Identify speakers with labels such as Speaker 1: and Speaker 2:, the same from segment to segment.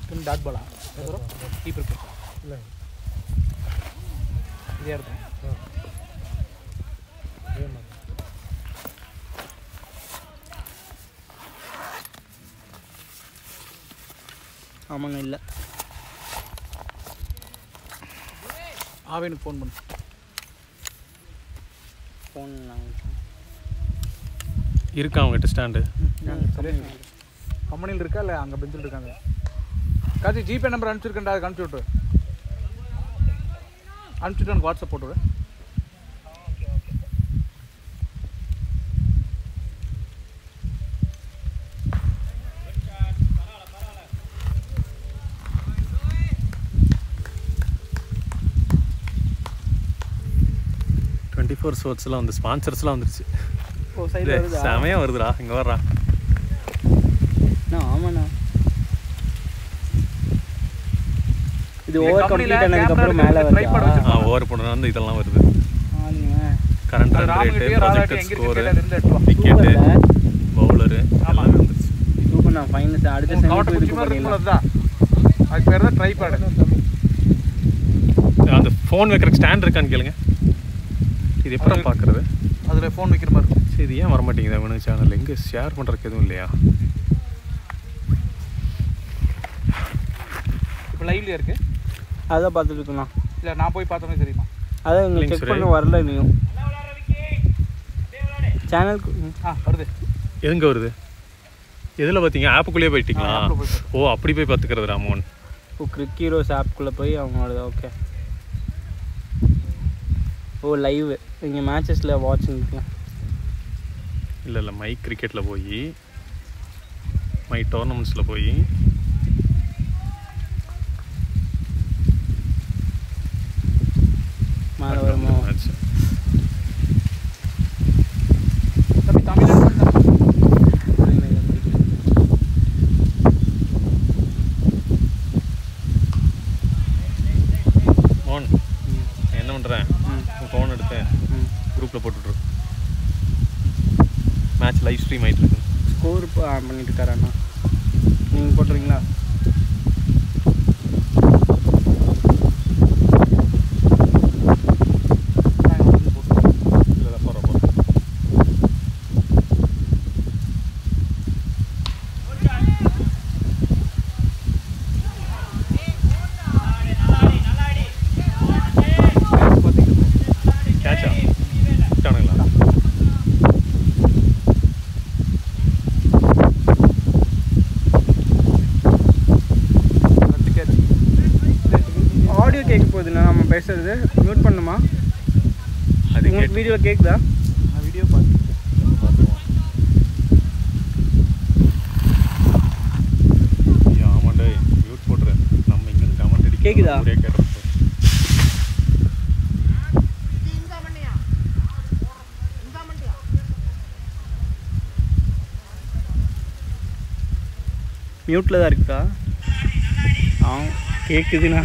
Speaker 1: Spin dot Bala keeper
Speaker 2: இல்லை
Speaker 1: இதே இடத்துல
Speaker 2: அதே மாதிரி
Speaker 3: ஆமாங்க இல்லை
Speaker 1: ஆவேனுக்கு ஃபோன் பண்ணு
Speaker 3: ஃபோன் நாங்கள்
Speaker 4: இருக்கா அவங்ககிட்ட ஸ்டாண்டு
Speaker 1: கம்பெனியில் இருக்கா இல்லை அங்கே பெஞ்சில் இருக்காங்க காசி ஜிபே நம்பர் அனுப்பிச்சிருக்கேன்டா அதுக்கு அனுப்பிச்சி விட்ரு அனுப்பிச்சுட்டு எனக்கு வாட்ஸ்அப் போட்டு விடு.
Speaker 4: டுவெண்ட்டி ஃபோர் ஷோட்ஸ்லாம் வந்து ஸ்பான்சர்ஸ்லாம் வந்துருச்சு
Speaker 3: ஓ சைடு
Speaker 4: டேய்,
Speaker 3: வருதா
Speaker 4: செமையா வருதுடா இங்கே வர்றா
Speaker 3: அண்ணா ஆமாண்ணா இது
Speaker 1: இந்த
Speaker 3: ஓவர்
Speaker 1: company ல
Speaker 3: கம்ப்ளீட் ஆனதுக்கப்புறம் மேலே
Speaker 1: camera tripod
Speaker 3: வருதா
Speaker 4: ஆ ஓவர் போன வந்து இதெல்லாம் வருது
Speaker 3: ஆளுங்க
Speaker 4: கரண்ட்
Speaker 1: அது
Speaker 4: ரன்
Speaker 1: ராமகிட்டயோ
Speaker 4: ரேட்டு
Speaker 1: ராதாகிட்டயோ
Speaker 4: ப்ரொஜெக்டட்
Speaker 1: எங்க
Speaker 4: ஸ்கோரு
Speaker 1: இருக்கு இருந்து எடுத்து வா
Speaker 4: விக்கெட்டு
Speaker 3: சூப்பர்ல
Speaker 4: பவுலரு எல்லாமே வந்துருச்சு
Speaker 3: சூப்பர் நான் ஃபைனஸ் அடுத்த
Speaker 1: உன் கவட்டை
Speaker 3: செமிக்கு
Speaker 1: குச்சி
Speaker 3: இதுக்கு
Speaker 1: மாதிரி இருக்கும்
Speaker 3: பண்ணிடலாம்
Speaker 1: அதுதான் அதுக்கு பேர் தான் ட்ரைபாடு
Speaker 4: அந்த ஃபோன் வைக்கிறதுக்கு ஸ்டாண்ட் இருக்கான்னு கேளுங்க இது எப்படி பார்க்குறது
Speaker 1: அதில் ஃபோன் வைக்கிற மாதிரி இருக்கும்
Speaker 4: சரி இது ஏன் வர மாட்டேங்குது அவனு சேனல் எங்கே ஷேர் பண்ணுறதுக்கு எதுவும் இல்லையா
Speaker 1: இப்போ லைவ்ல இருக்கு
Speaker 3: அதான் பார்த்துட்டு இருக்கணும்
Speaker 1: இல்லை நான் போய் பார்த்தோன்னே தெரியுமா
Speaker 3: அதான் இங்கே
Speaker 4: இல்லைங்க
Speaker 3: செக்
Speaker 4: சுரேஷ்.
Speaker 3: பண்ண வரல நீயும் சேனலுக்கு
Speaker 1: ஆ வருது
Speaker 4: எதுங்க வருது எதில் பார்த்தீங்க ஆப்புக்குள்ளேயே போயிட்டீங்களா
Speaker 1: ஆ, app ல போய் பார்த்தேன்.
Speaker 4: ஓ அப்படி போய் பார்த்துக்கிறது ராமோன்
Speaker 3: ஓ கிரிக் ஹீரோஸ் ஆப்குள்ளே போய் அவங்களோட ஓகே ஓ லைவ் இங்கே மேட்சஸில் வாட்சிங்
Speaker 4: இல்லை இல்லை மை கிரிக்கெட்டில் போய் மை டோர்னமெண்ட்ஸில் போய்
Speaker 3: மேலே வருமோ
Speaker 4: மேட்ச்
Speaker 1: தம்பி தமிழ்
Speaker 4: மோன் நான் என்ன பண்ணுறேன் உன் ஃபோன் எடுத்து
Speaker 3: ம்
Speaker 4: குரூப்பில் போட்டுட்ரு மேட்ச் லைவ் ஸ்ட்ரீம் ஆகிட்டு இருக்கு
Speaker 3: ஸ்கோர் பண்ணிட்டு இருக்காரண்ணா நீங்கள் போட்டுறீங்களா
Speaker 4: இல்லை போகிறோம் போகிறோம் கேட்சா விட்டானுங்களா
Speaker 3: ஆடியோ கேட்க போகுதுண்ணா நம்ம பேசுறது மியூட் பண்ணுமா
Speaker 4: அது
Speaker 3: உங்களுக்கு
Speaker 4: கேட்டு
Speaker 3: வீடியோ கேட்குதா
Speaker 1: நான் வீடியோ பார்த்து
Speaker 4: ஐயா, ஆமாண்டே மியூட் போட்டுறேன் நம்ம இங்கேருந்து கமெண்ட் அடிக்க
Speaker 3: கேக்குதா?
Speaker 4: ஊரே கேட்டு
Speaker 3: மியூட்டில் தான் இருக்கா ஆ கேட்குதுண்ணா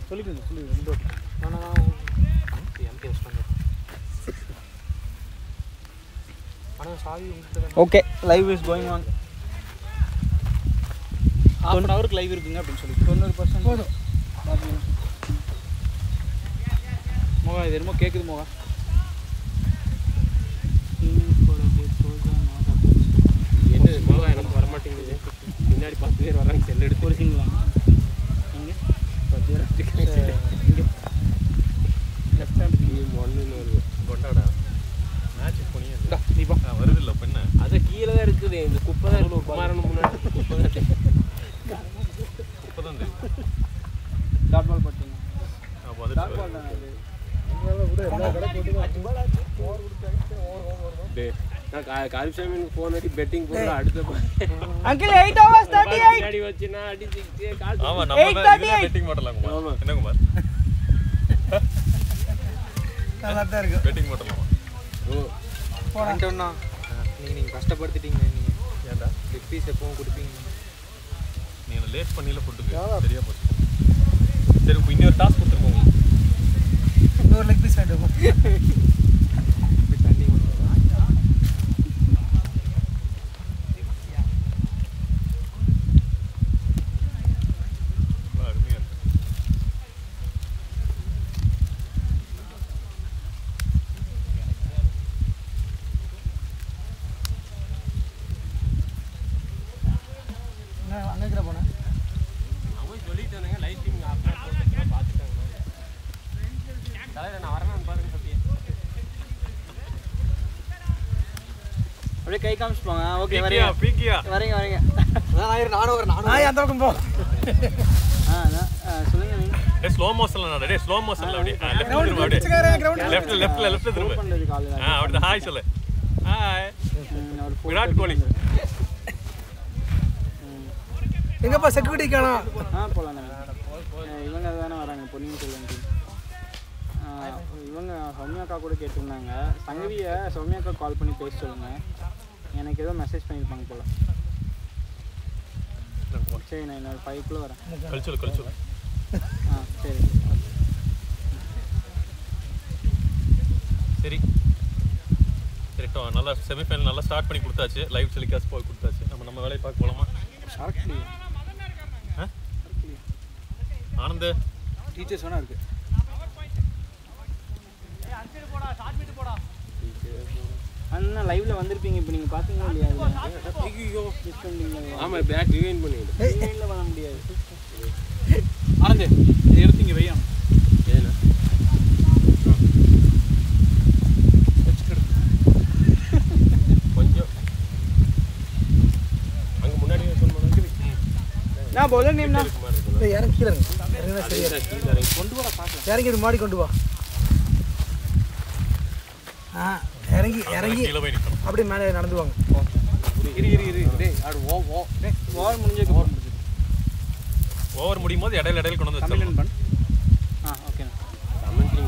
Speaker 1: சொல்லிக்கோங்க சொல்லிக்கோங்க
Speaker 2: எம்டி வச்சுட்டு ஆனால் சாவி உங்கள்கிட்ட
Speaker 3: okay live is going on
Speaker 1: half an ஹவருக்கு லைவ் இருக்குங்க அப்படின்னு சொல்லி
Speaker 3: தொண்ணூறு பர்சன்ட் போதும்
Speaker 1: மோகா இது என்னமோ கேட்குது மோகா
Speaker 2: என்ன மோகா எனக்கு வரமாட்டேங்குது பின்னாடி பத்து பேர் வராங்க செல் எடுத்து
Speaker 3: ஒரு சிங்கிளா எங்கே பத்து பேர் இங்கே லெஃப்ட் ஹேண்ட்
Speaker 2: ஒன்றுன்னு வருது
Speaker 4: கொண்டாடா மேட்ச் போனியே
Speaker 1: இந்தா, நீ பா
Speaker 4: வருது இல்லை பெண்ணு
Speaker 2: அது கீழே தான் இருக்குது இந்த குப்பை தான் இருக்கு குமாரன் முன்னாடி குப்பை தான் இருக்கு.
Speaker 4: இப்போ தான் தெரியும்
Speaker 3: டாட் பால் போட்டீங்க
Speaker 4: அப்போ
Speaker 3: டாட்
Speaker 4: வந்துட்டு
Speaker 3: பால் தானே அது
Speaker 2: டேய், நான் கா- கருப்சாமிக்கு ஃபோன் அடி பெட்டிங் போட்டு அடுத்த
Speaker 3: uncle eight hours thirty eight
Speaker 2: பின்னாடி வச்சுனா அடி சிக்ஸே காசு
Speaker 4: ஆமா நம்ம தான் இதுதான் பெட்டிங் போடலாம்
Speaker 2: ஆமா.
Speaker 4: குமார் என்ன குமார்
Speaker 3: நல்லா தான் இருக்கு
Speaker 4: பெட்டிங் போடலாமா
Speaker 2: ஓ
Speaker 1: வந்துட்டோம்னா நீங்கள் நீங்கள் கஷ்டப்படுத்திட்டீங்க நீங்கள்
Speaker 4: ஏன்டா
Speaker 1: லெக் பீஸ் எப்பவும் கொடுப்பீங்க
Speaker 4: நீ என்ன லேட் பண்ணில ஃபுட்டுக்கு சரியா போச்சு சரி இப்போ இன்னொரு டாஸ்க் கொடுத்துருக்கோம் உங்களுக்கு
Speaker 3: இன்னொரு லெக் பீஸ் வேண்டும்
Speaker 1: தண்ணி கொண்டு
Speaker 4: நல்லா அருமையா இருக்கு
Speaker 3: அங்கே இருக்கிற போனேன்
Speaker 2: அவங்க சொல்லிட்டானுங்க லைட் டீம் அப்புறம் போட்டு பார்த்துட்டாங்க தலைவர் நான் வரேன்னு பாருங்க சத்தியம்
Speaker 3: அப்படியே கை காமிச்சு போங்க ஓகே
Speaker 4: பீக்கியா
Speaker 3: வரீங்க
Speaker 4: பீக்கியா
Speaker 3: வரீங்க வரீங்க
Speaker 1: நானும் வரேன் நானும்
Speaker 3: அந்த பக்கம் போ ஆ அதான். ஆ, சொல்லுங்க நீங்க
Speaker 4: டேய் ஸ்லோ மோஷன்ல நட டேய் ஸ்லோ மோஷன்ல அப்படியே லெஃப்ட் திரும்ப அப்படியே லெஃப்ட் லெஃப்ட்ல லெஃப்ட்ல திரும்ப
Speaker 3: பண்றது காலையில்
Speaker 4: ஆ அப்படி ஹாய் சொல்லு ஹாய்
Speaker 3: ஒரு
Speaker 4: விராட் கோலி
Speaker 3: எங்கப்பா செக்யூரிட்டி காணோம் ஆ போகலாம் இவங்க தானே வராங்க பொன்னியின் செல்வன் ஆ, இவங்க சௌமியாக்கா கூட கேட்டிருந்தாங்க சங்கவியை சௌமியாக்கா கால் பண்ணி பேச சொல்லுங்க எனக்கு ஏதோ மெசேஜ் பண்ணியிருப்பாங்க போல சரி நான் இன்னொரு ஃபைவ்க்குள்ளே வரேன்
Speaker 4: கழிச்சல் கழிச்சல்
Speaker 3: ஆ சரி
Speaker 4: சரி சரி டோ- நல்லா செமிஃபைனல் நல்லா ஸ்டார்ட் பண்ணி கொடுத்தாச்சு லைவ் டெலிகாஸ்ட் போய் கொடுத்தாச்சு நம்ம நம்ம வேலையை பார்க்க போலாமா ஆ? ஆனந்த்
Speaker 1: டீச்சர்ஸ் வேணா இருக்கு
Speaker 3: அண்ணா லைவ்ல வந்திருப்பீங்க இப்போ நீங்கள் பார்த்தீங்களா இல்லையா ஐயோ மிஸ் பண்ணிட்டீங்களா
Speaker 2: ஆமாம் பேக் ரிவைன் பண்ணிவிடு
Speaker 3: ரிவைண்டில் பண்ண முடியாது
Speaker 1: ஆனந்த் இது எடுத்து இங்கே வையணும்
Speaker 2: ஏன்னா கொஞ்சம் அங்கே முன்னாடி சொன்ன
Speaker 3: நான் பவுலர் நேம் தான்
Speaker 2: மாதிரி இருக்கும்
Speaker 5: இறங்கி கீழே
Speaker 2: அதே தான் கீழே இறங்கி
Speaker 1: கொண்டு வர பார்க்கலாம்
Speaker 5: இறங்கி இது மாடி கொண்டு வா ஆ இறங்கி இறங்கி
Speaker 4: கீழே போய் நிற்கணும்
Speaker 5: அப்படியே மேலே நடந்து வாங்க
Speaker 1: இரு இரு இரு டேய் ஆடு ஓ ஓ டேய்
Speaker 3: ஓவர் முடிஞ்சதுக்கு அப்புறம்
Speaker 4: ஓவர் முடியும் போது இடையில இடையில கொண்டு வந்து வச்சிடலாம்.
Speaker 1: தமிழன் பண்
Speaker 3: ஆ ஓகேண்ணா
Speaker 2: கமெண்ட்ரிங்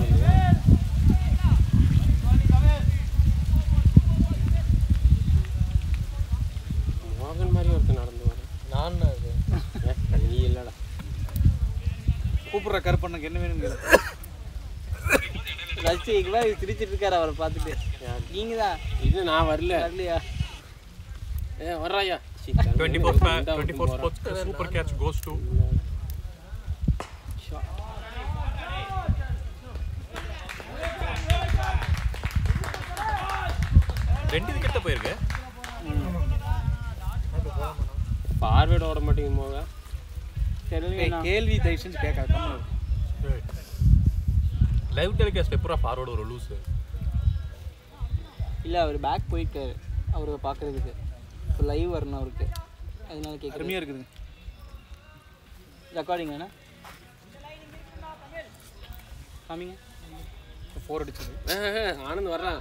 Speaker 2: மோகன் மாதிரி ஒருத்தன் நடந்து வர
Speaker 1: நான் அது
Speaker 2: நீ இல்லடா
Speaker 1: கூப்பிட்ற கருப்பண்ணக்கு என்ன வேணும் கேளு
Speaker 3: ரசி இக்பால் சிரிச்சிட்டு இருக்காரு அவரை பார்த்துட்டு நீங்க தான்
Speaker 2: இது நான் வரல
Speaker 3: வரலையா
Speaker 2: ஏ வர்றாயா
Speaker 4: 24 fa- 24 sports super catch goes to ரெண்டு விக்கெட்ட போயிருக்கு
Speaker 2: பார்வேட் ஓட மாட்டேங்குது மோக
Speaker 3: தெரியல
Speaker 1: டேய் கேள்வி தயவு செஞ்சு கேட்காத கம்மன்
Speaker 4: லைவ் டெலிகாஸ்ட் எப்பரா ஃபார்வர்டு ஒரு லூஸ்
Speaker 3: இல்லை அவர் பேக் போயிட்டாரு அவரை பார்க்கறதுக்கு இப்போ லைவ் வரணும் அவருக்கு அதனால கேட்குறேன்
Speaker 1: அருமையாக இருக்குதுங்க
Speaker 3: ரெக்கார்டிங் அண்ணா காமிங்க
Speaker 1: ஃபோர் அடிச்சது
Speaker 2: ஆனந்த் வர்றான்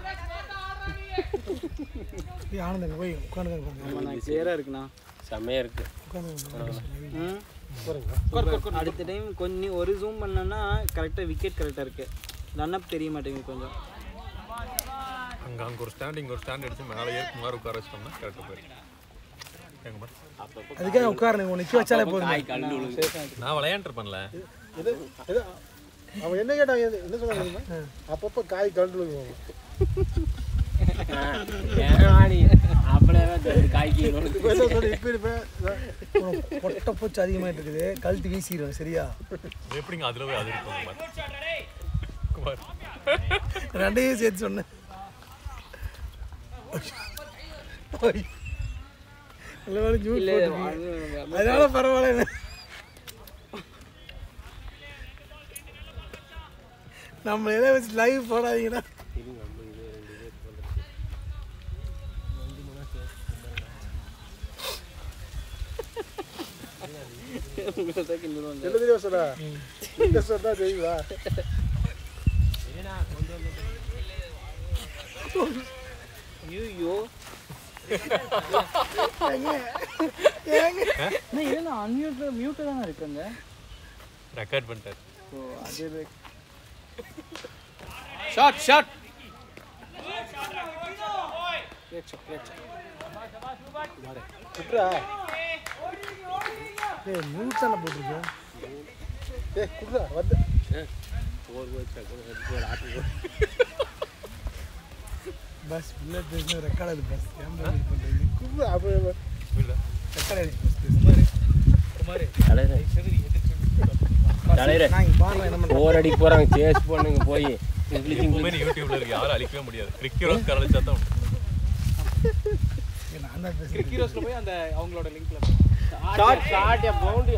Speaker 5: போய் ஆனந்தங்க போய் உட்காந்துங்க பாருங்க
Speaker 3: ஆமாம் நான் கிளியராக இருக்குண்ணா
Speaker 2: செம்மையா இருக்கு
Speaker 3: ம் அடுத்த டைம் கொஞ்சம் ஒரு ஜூம் பண்ணனா கரெக்டாக விக்கெட் கரெக்டாக இருக்கு ரன் அப் தெரிய மாட்டேங்குது கொஞ்சம்
Speaker 4: அங்க அங்க ஒரு ஸ்டாண்ட் இங்க ஒரு ஸ்டாண்ட் அடிச்சு மேலே ஏறி மாதிரி உட்கார வச்சிட்டோம்னா கரெக்டாக போயிருக்கு எங்க பாரு
Speaker 5: அதுக்காக உட்காருங்க உன்னை நிற்க வச்சாலே போதும்
Speaker 2: காய் கண்டு விழுது
Speaker 4: நான் விளையாண்டுருப்பேன்ல
Speaker 6: எது எது அவன் என்ன கேட்டான் எது- என்ன சொன்னாங்க தெரியுமா? அப்பப்போ காய் கலந்து விழுவாங்க
Speaker 2: அப்படியே காய்க்கு
Speaker 6: இப்போ என்ன சொல்லு இப்போ இருப்பேன்
Speaker 5: உனக்கு பொட்டை பூச்சி அதிகமாகிட்டு இருக்குது கழுத்து வீசிடுவேன் சரியா
Speaker 4: இது எப்படிங்க அதுல போய் அது இருக்கும் குமார் குமார்
Speaker 5: ரெண்டையும் சேர்த்து சொன்னேன் நல்ல வேலை ஜூஸ் போட்டுருக்கீங்க. அதனால பரவாயில்ல நம்ம எதை வச்சு லைவ் போடாதீங்கன்னா
Speaker 6: என்ன தெரியும் சொல்ல இந்த சொன்னா தெரியுதா
Speaker 3: ஐயோ ஏங்க அன்மியூட் மியூட்டு தானே இருக்குங்க
Speaker 4: ரெக்கார்ட் பண்ணிட்டாரு
Speaker 3: ஸோ அது
Speaker 1: ஷாட் ஷாட்
Speaker 6: குட்ரா
Speaker 5: ஏய் நியூஸ் தானே போட்டிருக்கேன்
Speaker 6: ஏ குட்ரா வந்து
Speaker 5: பஸ் உள்ள பேசுன ரெக்கார்ட் ஆகுது பஸ் கேமரா இது பண்ணுறீங்க
Speaker 6: குட்ரா அப்போ
Speaker 4: இல்ல
Speaker 5: ரெக்கார்ட் ஆகுது பஸ் பேசுமாரு
Speaker 2: தலைவரே.
Speaker 5: நான் இங்கே பாருங்க என்ன பண்ணுறேன்
Speaker 2: போர் அடிக்க போறாங்க சேஸ் பண்ணுங்க போய் இங்கிலீஷ்
Speaker 4: எப்பவுமே நீ யூடியூப்ல இருக்கு யாரும் அழிக்கவே முடியாது கிரிக்கெட் கரடிச்சா தான் உண்டு.
Speaker 5: நான் தான் பேசுகிறேன்
Speaker 1: கிரிக்கிரோஸ்ல போய் அந்த அவங்களோட லிங்க்ல
Speaker 2: ஷார்ட் ஷார்ட் பவுண்டரி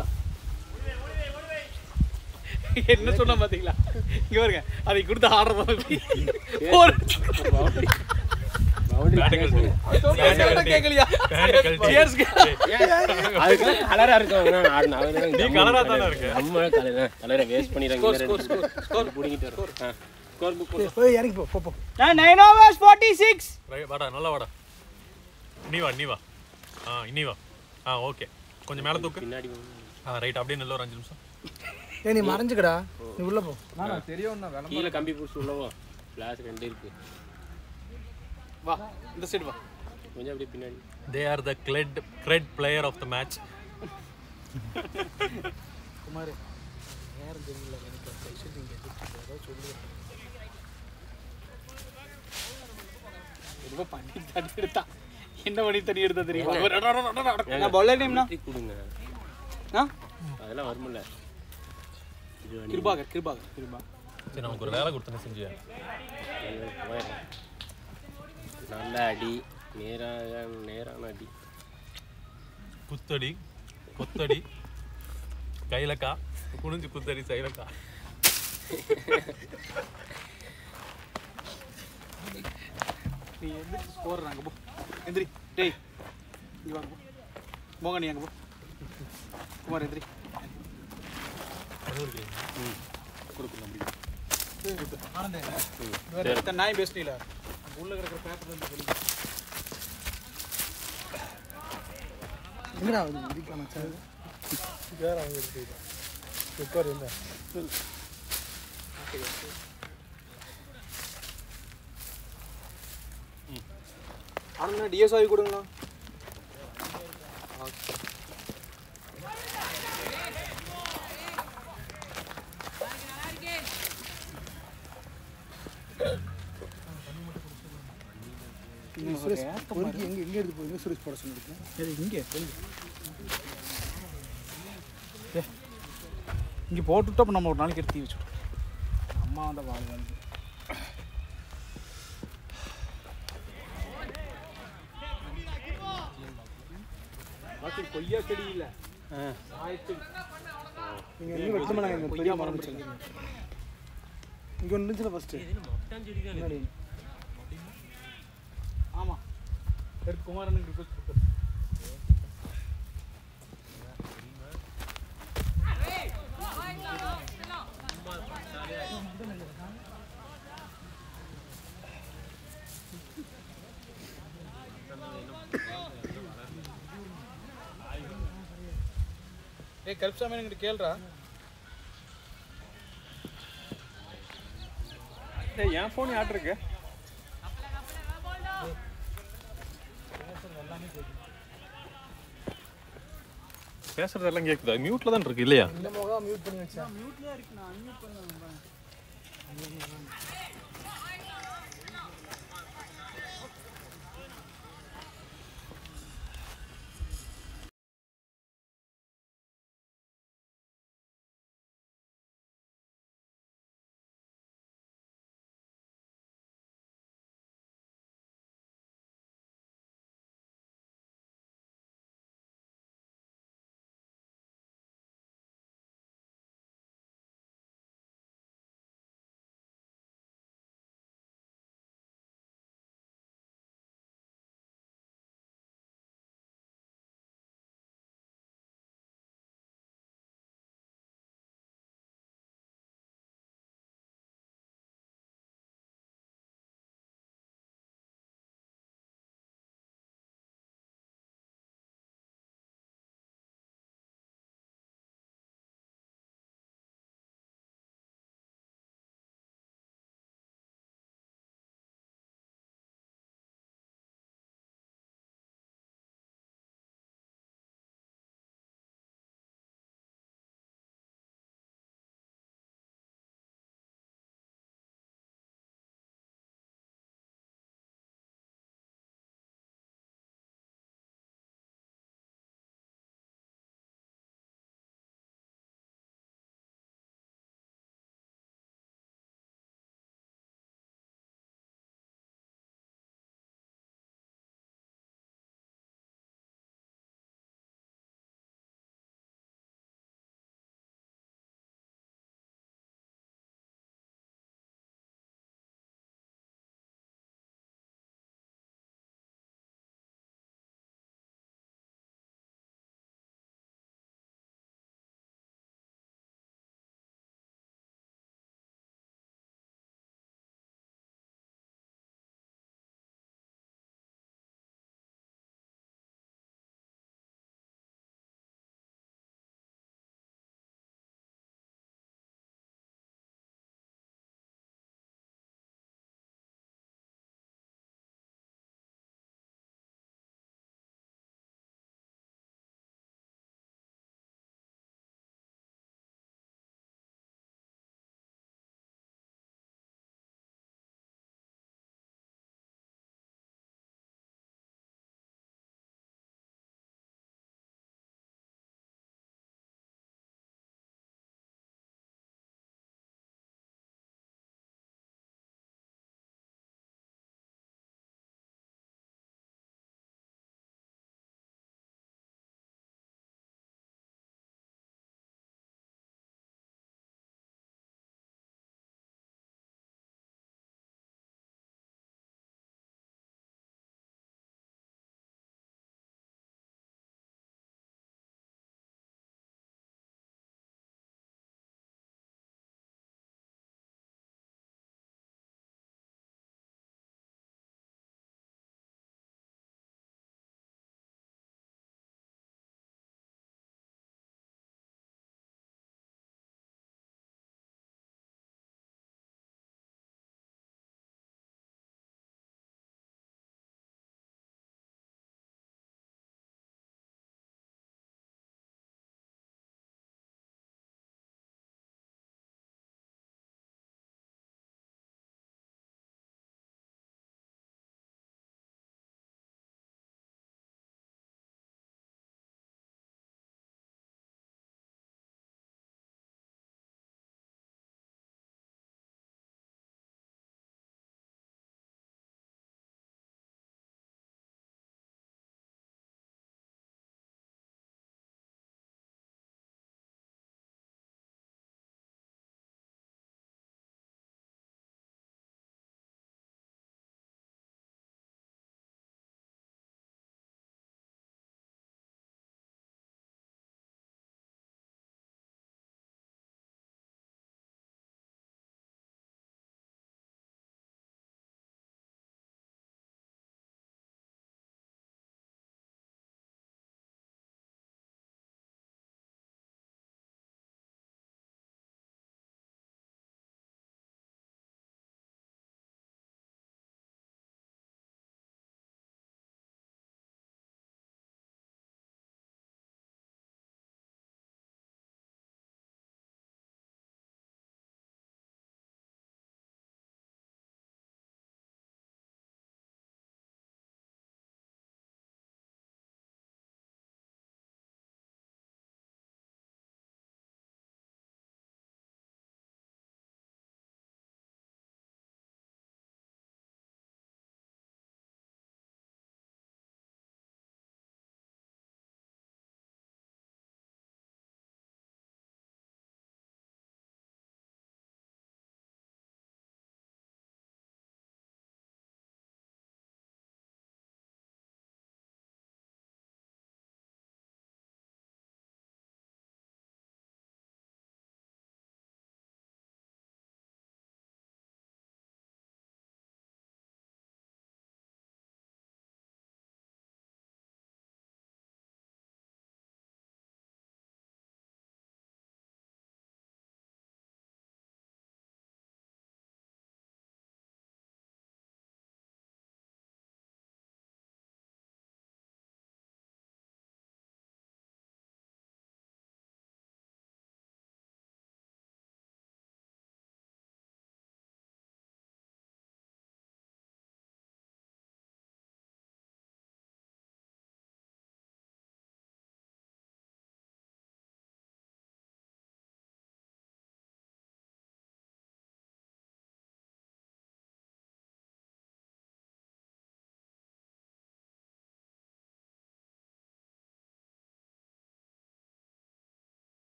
Speaker 1: என்ன சொன்னா பாத்தீங்களா இங்க பாருங்க அதை கொடுத்து ஆடுற மாதிரி
Speaker 2: பவுண்டரி
Speaker 4: பேட்டை கழட்டு. பேட்டை கழட்டு.
Speaker 1: கேட்கலையா
Speaker 4: பேட்டை கழட்டு.
Speaker 1: Cheers.
Speaker 2: அதுக்கு கலரா இருக்கும்
Speaker 4: நீ colour ஆ தானே இருக்க.
Speaker 2: நம்ம கலர் கலரை வேஸ்ட் பண்ணிடுறாங்க ஸ்கோர் பிடிங்கிட்டு வரோம் ஸ்கோர் புக்
Speaker 5: ஏய், போய் இறங்கி போ போ போ
Speaker 3: nine hours forty six
Speaker 4: right, வாடா நல்லா வாடா நீ வா நீ வா ஆ நீ வா ஆ ஓகே கொஞ்சம் மேலே தூக்கு
Speaker 2: பின்னாடி
Speaker 4: ஆ ரைட் அப்படியே நல்ல ஒரு அஞ்சு நிமிஷம்
Speaker 5: ஏய் நீ மறைஞ்சுக்கடா நீ உள்ள போ
Speaker 1: தெரியும் வேலை
Speaker 2: கீழே கம்பி பிடிச்சி உள்ளவோ கிளாஸ் ரெண்டு இருக்கு
Speaker 1: வா இந்த சைடு வா
Speaker 2: கொஞ்சம் அப்படியே பின்னாடி
Speaker 4: they are the great great player of the match
Speaker 1: Kumar நேரம் தெரியல எனக்கு தயவுசெய்து நீங்க எதிர்த்து ஏதோ சொல்லு ரொம்ப பண்ணி தண்ணி எடுத்தா என்ன பண்ணி தண்ணி எடுத்தா தெரியும்
Speaker 3: நான் பவுலர் நேம்னா
Speaker 2: தூக்கி கொடுங்க
Speaker 3: ஆ
Speaker 2: அதெல்லாம் வருமில்ல இது வந்து
Speaker 1: கிருபாகர் கிருபாகர் கிருபா
Speaker 4: சரி நமக்கு ஒரு வேலை கொடுத்தேன்னு செஞ்சியா
Speaker 2: ஐயோ, போயிடுறேன். நல்ல அடி நேராக நேரான அடி
Speaker 4: குத்தடி கொத்தடி கையிலக்கா குனிஞ்சு குத்தடி சைலக்கா
Speaker 1: நீ எந்திரிச்சு ஸ்கோர் நாங்க போ எந்திரி டேய் இங்க வாங்க போ போங்க நீ அங்க போ குமார் எந்திரி கொடுக்கணும் அப்படி ஆனந்தே வேற எத்தனை நாய் பேசுனீல அங்க உள்ள கிடக்கிற பேப்பர் வந்து வெளியே
Speaker 5: எங்கடா வந்து முடிக்கலாம் சார்
Speaker 6: வேற அவங்க இருக்கு உட்கார் என்ன
Speaker 3: ஆனால் டிஎஸ்ஆவி கொடுங்களா
Speaker 5: பொறுக்கி எங்கே எங்கே எடுத்து போய் சுரேஷ் போட சொன்னிருக்கேன்
Speaker 1: இது இங்கே இங்கே போட்டுவிட்டா அப்போ நம்ம ஒரு நாளைக்கு எடுத்து வச்சுட்டோம் அம்மா வந்த வாழ் வாழ் பாக்கி கொய்யா செடி இல்லை ஆயிரத்தி
Speaker 5: நீங்கள் எங்கே வெட்ட மாட்டாங்க இந்த பெரிய மரம் வச்சுருக்கீங்க இங்கே ஒன்று இருந்துச்சுல ஃபஸ்ட்டு முன்னாடி
Speaker 1: ஆமாம் எடுத்து குமாரனுக்கு ரிக்வஸ்ட் கொடுத்து ஏய் கல்ப்சாமி என்கிட்ட கேளுடா
Speaker 3: என் ஃபோன் யார்ட்டு இருக்கு
Speaker 4: பேசுறது எல்லாம் கேக்குதா மியூட்ல தான் இருக்கு இல்லையா
Speaker 5: இந்த முகம் மியூட் பண்ணி வச்சேன்
Speaker 3: மியூட்ல இருக்கு நான் அன்மியூட் பண்ணேன்